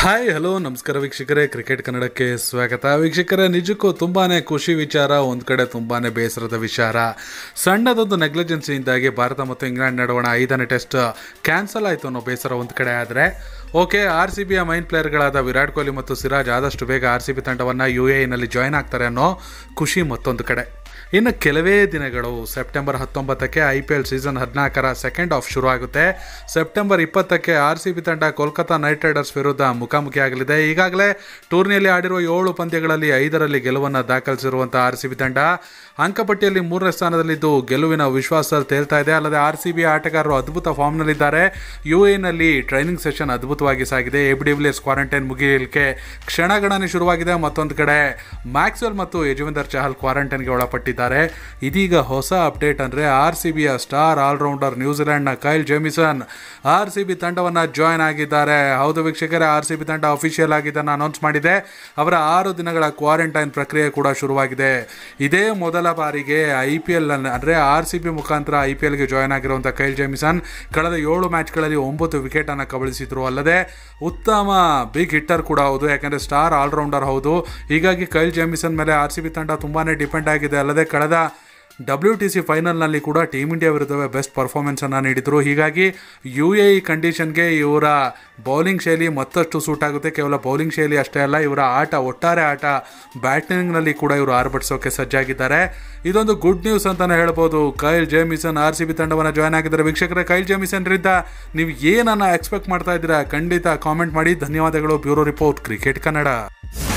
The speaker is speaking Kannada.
ಹಾಯ್ ಹಲೋ ನಮಸ್ಕಾರ ವೀಕ್ಷಕರೇ ಕ್ರಿಕೆಟ್ ಕನ್ನಡಕ್ಕೆ ಸ್ವಾಗತ ವೀಕ್ಷಕರೇ ನಿಜಕ್ಕೂ ತುಂಬಾ ಖುಷಿ ವಿಚಾರ ಒಂದು ಕಡೆ ತುಂಬಾ ಬೇಸರದ ವಿಚಾರ ಸಣ್ಣದೊಂದು ನೆಗ್ಲಿಜೆನ್ಸಿಯಿಂದಾಗಿ ಭಾರತ ಮತ್ತು ಇಂಗ್ಲೆಂಡ್ ನಡುವಣ ಐದನೇ ಟೆಸ್ಟ್ ಕ್ಯಾನ್ಸಲ್ ಆಯಿತು ಅನ್ನೋ ಬೇಸರ ಒಂದು ಕಡೆ ಆದರೆ ಓಕೆ ಆರ್ ಸಿ ಬಿಯ ಮೈನ್ ಪ್ಲೇಯರ್ಗಳಾದ ವಿರಾಟ್ ಕೊಹ್ಲಿ ಮತ್ತು ಸಿರಾಜ್ ಆದಷ್ಟು ಬೇಗ ಆರ್ ಸಿ ಬಿ ತಂಡವನ್ನು ಯು ಎ ನಲ್ಲಿ ಜಾಯ್ನ್ ಆಗ್ತಾರೆ ಅನ್ನೋ ಖುಷಿ ಮತ್ತೊಂದು ಕಡೆ ಇನ್ನು ಕೆಲವೇ ದಿನಗಳು ಸೆಪ್ಟೆಂಬರ್ ಹತ್ತೊಂಬತ್ತಕ್ಕೆ ಐ ಪಿ ಎಲ್ ಸೀಸನ್ ಹದಿನಾಲ್ಕರ ಸೆಕೆಂಡ್ ಆಫ್ ಶುರು ಆಗುತ್ತೆ ಸೆಪ್ಟೆಂಬರ್ ಇಪ್ಪತ್ತಕ್ಕೆ ಆರ್ ಸಿ ಬಿ ತಂಡ ಕೋಲ್ಕತಾ ನೈಟ್ ರೈಡರ್ಸ್ ವಿರುದ್ಧ ಮುಖಾಮುಖಿಯಾಗಲಿದೆ ಈಗಾಗಲೇ ಟೂರ್ನಿಯಲ್ಲಿ ಆಡಿರುವ ಏಳು ಪಂದ್ಯಗಳಲ್ಲಿ ಐದರಲ್ಲಿ ಗೆಲುವನ್ನು ದಾಖಲಿಸಿರುವಂಥ ಆರ್ ಸಿ ಬಿ ತಂಡ ಅಂಕಪಟ್ಟಿಯಲ್ಲಿ ಮೂರನೇ ಸ್ಥಾನದಲ್ಲಿದ್ದು ಗೆಲುವಿನ ವಿಶ್ವಾಸದಲ್ಲಿ ತೇಲ್ತಾ ಇದೆ ಅಲ್ಲದೆ ಆರ್ ಸಿ ಬಿ ಆಟಗಾರರು ಅದ್ಭುತ ಫಾರ್ಮ್ನಲ್ಲಿದ್ದಾರೆ ಯು ಎನಲ್ಲಿ ಟ್ರೈನಿಂಗ್ ಸೆಷನ್ ಅದ್ಭುತವಾಗಿ ಸಾಗಿದೆ ಎ ಬಿ ಡಿವಿಲಿಯರ್ಸ್ ಕ್ವಾರಂಟೈನ್ ಮುಗಿಯಲಿಕ್ಕೆ ಕ್ಷಣಗಣನೆ ಶುರುವಾಗಿದೆ ಮತ್ತೊಂದು ಕಡೆ ಮ್ಯಾಕ್ಸ್ವೆಲ್ ಮತ್ತು ಯಜುವೇಂದರ್ ಚಹಲ್ ಕ್ವಾರಂಟೈನ್ಗೆ ಒಳಪಟ್ಟಿದ್ದಾರೆ ಇದೀಗ ಹೊಸ ಅಪ್ಡೇಟ್ ಅಂದರೆ ಆರ್ ಸಿ ಬಿಯ ಸ್ಟಾರ್ ಆಲ್ರೌಂಡರ್ ನ್ಯೂಜಿಲೆಂಡ್ನ Kyle Jamieson R C B ತಂಡವನ್ನು ಜಾಯ್ನ್ ಆಗಿದ್ದಾರೆ ಹೌದು ವೀಕ್ಷಕರೇ ಆರ್ ಸಿ ಬಿ ತಂಡ ಅಫಿಷಿಯಲ್ ಆಗಿ ಇದನ್ನು ಅನೌನ್ಸ್ ಮಾಡಿದೆ ಅವರ ಆರು ದಿನಗಳ ಕ್ವಾರಂಟೈನ್ ಪ್ರಕ್ರಿಯೆ ಕೂಡ ಶುರುವಾಗಿದೆ ಇದೇ ಮೊದಲ ಬಾರಿಗೆ ಐ ಪಿ ಎಲ್ ಅಂದರೆ ಆರ್ ಸಿ ಬಿ ಮುಖಾಂತರ ಐ ಪಿ ಎಲ್ಗೆ ಜಾಯ್ನ್ ಆಗಿರುವಂಥ ಕೈಲ್ ಜೆಮಿಸನ್ ಕಳೆದ ಏಳು ಮ್ಯಾಚ್ಗಳಲ್ಲಿ ಒಂಬತ್ತು ವಿಕೆಟನ್ನು ಕಬಳಿಸಿದ್ರು ಅಲ್ಲದೆ ಉತ್ತಮ ಬಿಗ್ ಹಿಟ್ಟರ್ ಕೂಡ ಹೌದು ಯಾಕಂದರೆ ಸ್ಟಾರ್ ಆಲ್ರೌಂಡರ್ ಹೌದು ಹೀಗಾಗಿ ಕೈಲ್ ಜೆಮಿಸನ್ ಮೇಲೆ ಆರ್ ಸಿ ಬಿ ತಂಡ ತುಂಬಾ ಡಿಪೆಂಡ್ ಆಗಿದೆ ಅಲ್ಲದೆ ಕಳೆದ ಡಬ್ಲ್ಯೂ ಟಿ ಸಿ ಫೈನಲ್ನಲ್ಲಿ ಕೂಡ ಟೀಮ್ ಇಂಡಿಯಾ ವಿರುದ್ಧವೇ ಬೆಸ್ಟ್ ಪರ್ಫಾರ್ಮೆನ್ಸನ್ನು ನೀಡಿದರು ಹೀಗಾಗಿ ಯು ಎ ಇ ಕಂಡೀಷನ್ಗೆ ಇವರ ಬೌಲಿಂಗ್ ಶೈಲಿ ಮತ್ತಷ್ಟು ಸೂಟ್ ಆಗುತ್ತೆ ಕೇವಲ ಬೌಲಿಂಗ್ ಶೈಲಿ ಅಷ್ಟೇ ಅಲ್ಲ ಇವರ ಆಟ ಒಟ್ಟಾರೆ ಆಟ ಬ್ಯಾಟಿಂಗ್ನಲ್ಲಿ ಕೂಡ ಇವರು ಆರ್ಭಟಿಸೋಕೆ ಸಜ್ಜಾಗಿದ್ದಾರೆ ಇದೊಂದು ಗುಡ್ ನ್ಯೂಸ್ ಅಂತಲೇ ಹೇಳ್ಬೋದು Kyle Jamieson R C B ತಂಡವನ್ನು ಜಾಯ್ನ್ ಆಗಿದ್ದಾರೆ ವೀಕ್ಷಕರೇ ಕೈಲ್ ಜೇಮಿಸನ್ರಿಂದ ನೀವು ಏನನ್ನ ಎಕ್ಸ್ಪೆಕ್ಟ್ ಮಾಡ್ತಾ ಇದ್ದೀರಾ ಖಂಡಿತ ಕಾಮೆಂಟ್ ಮಾಡಿ ಧನ್ಯವಾದಗಳು ಬ್ಯೂರೋ ರಿಪೋರ್ಟ್ ಕ್ರಿಕೆಟ್ ಕನ್ನಡ